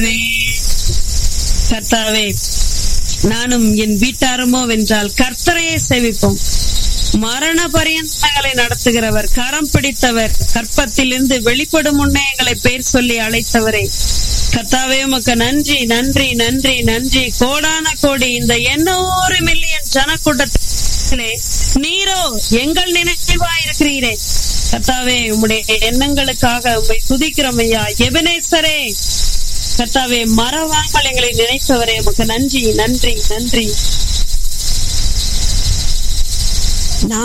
கர்த்தாவே நானும் என் வீட்டாருமோ வென்றால் கர்த்தரையே சேவிப்போம் மரண பரியந்தங்களை நடத்துகிறவர் கரம் பிடித்தவர் கற்பத்திலிருந்து வெளிப்படும் முன்னே எங்களை பேர் சொல்லி அழைத்தவரே கர்த்தாவே உமக்கு நன்றி நன்றி நன்றி நன்றி கோடான கோடி இந்த எண்ணூறு மில்லியன் ஜனக்கூட்டத்திலே நீரோ எங்கள் நினைவா இருக்கிறீரே கர்த்தாவே உம்முடைய எண்ணங்களுக்காக உம்மை துதிக்கிறோம் ஐயா எபனேசரே கர்த்தாவே மறவாமல் எங்களை நினைத்தவரே உமக்கு நன்றி நன்றி நன்றி